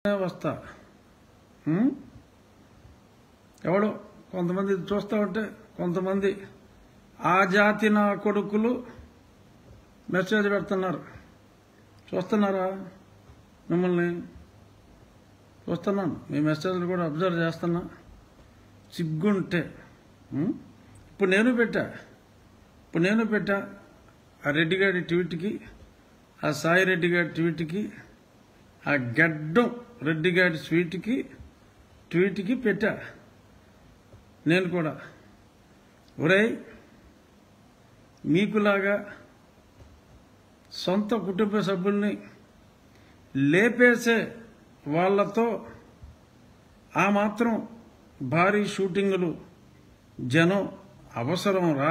వస్తా ఉం? ఎవడో కొంతమంది ఇది చూస్తా ఉంటే కొంతమంది ఆ జాతి నా కొడుకులు మెసేజ్ పెడుతున్నారు చూస్తున్నారా మిమ్మల్ని చూస్తున్నాను మీ మెసేజ్లు కూడా అబ్జర్వ్ చేస్తున్నా సిగ్గుంటే ఉం? ఇప్పుడు నేను పెట్టా ఇప్పుడు నేను పెట్టా ఆ రెడ్డి గారి ట్వీట్కి ఆ సాయి రెడ్డి గారి ట్వీట్కి ఆ గడ్డం రెడ్డి గారి స్వీట్కి ట్వీట్కి పెట్టా నేను కూడా ఒరేయ్ మీకులాగా సొంత కుటుంబ సభ్యుల్ని లేపేసే వాళ్ళతో ఆ మాత్రం భారీ షూటింగులు జనం అవసరం రా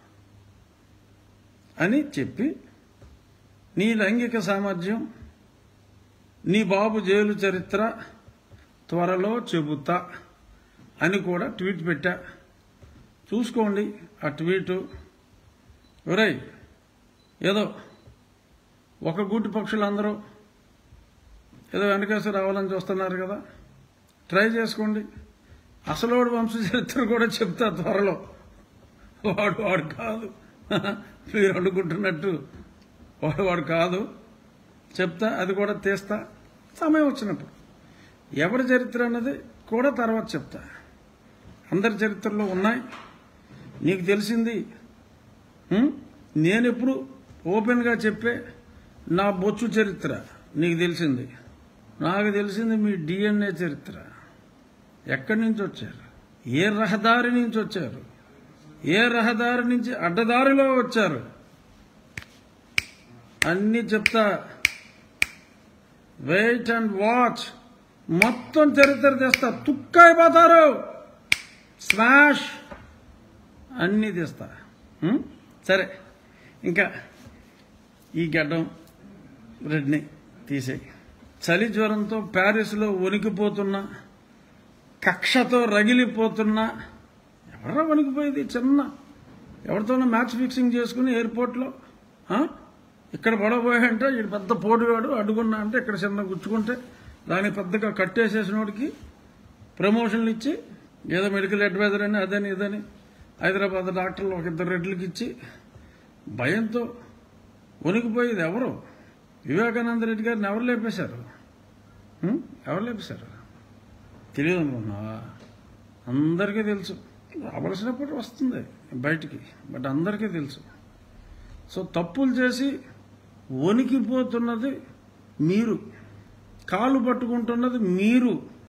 అని చెప్పి నీ లైంగిక సామర్థ్యం నీ బాబు జైలు చరిత్ర త్వరలో చెబుతా అని కూడా ట్వీట్ పెట్టా చూసుకోండి ఆ ట్వీటు ఒరేయ్ ఏదో ఒక గూటి పక్షులందరూ ఏదో వెనకేసి రావాలని చూస్తున్నారు కదా ట్రై చేసుకోండి అసలోడు వంశ చరిత్ర కూడా చెప్తా త్వరలో వాడు వాడు కాదు మీరు అనుకుంటున్నట్టు వాడు వాడు కాదు చెప్తా అది కూడా తీస్తా సమయం వచ్చినప్పుడు ఎవరి చరిత్ర అన్నది కూడా తర్వాత చెప్తా అందరి చరిత్రలో ఉన్నాయి నీకు తెలిసింది ఉం? నేను ఎప్పుడు ఓపెన్గా చెప్పే నా బొచ్చు చరిత్ర నీకు తెలిసింది నాకు తెలిసింది మీ డిఎన్ఏ చరిత్ర ఎక్కడి నుంచి వచ్చారు ఏ రహదారి నుంచి వచ్చారు ఏ రహదారి నుంచి అడ్డదారిలో వచ్చారు అన్ని చెప్తా వెయిట్ అండ్ వాచ్ మొత్తం చరిత్ర తెస్తా తుక్కైపోతారు స్మాష్ అన్నీ తీస్తా ఉం? సరే ఇంకా ఈ గడ్డం రెడ్ని తీసేయి చలి జ్వరంతో ప్యారిస్లో వణికిపోతున్న కక్షతో రగిలిపోతున్న ఎవరో వణికిపోయేది చిన్న ఎవరితోనో మ్యాచ్ ఫిక్సింగ్ చేసుకుని ఎయిర్పోర్ట్లో ఆ? ఇక్కడ పడబోయాడంటే ఈ పెద్ద పోటీవాడు అడుగున్నా అంటే ఇక్కడ చిన్న గుచ్చుకుంటే దానికి పెద్దగా కట్టేసేసినోడికి ప్రమోషన్లు ఇచ్చి ఏదో మెడికల్ అడ్వైజర్ అని అదని ఇదని హైదరాబాద్ డాక్టర్లు ఒక ఇద్దరు రెడ్లకి ఇచ్చి భయంతో వణికిపోయేది ఎవరు వివేకానంద రెడ్డి గారిని ఎవరు లేపేశారు ఉం? ఎవరు లేపేశారు తెలియదు అనుకున్నావా అందరికీ తెలుసు రావలసినప్పుడు వస్తుంది బయటికి బట్ అందరికీ తెలుసు సో తప్పులు చేసి వణికిపోతున్నది మీరు కాలు పట్టుకుంటున్నది మీరు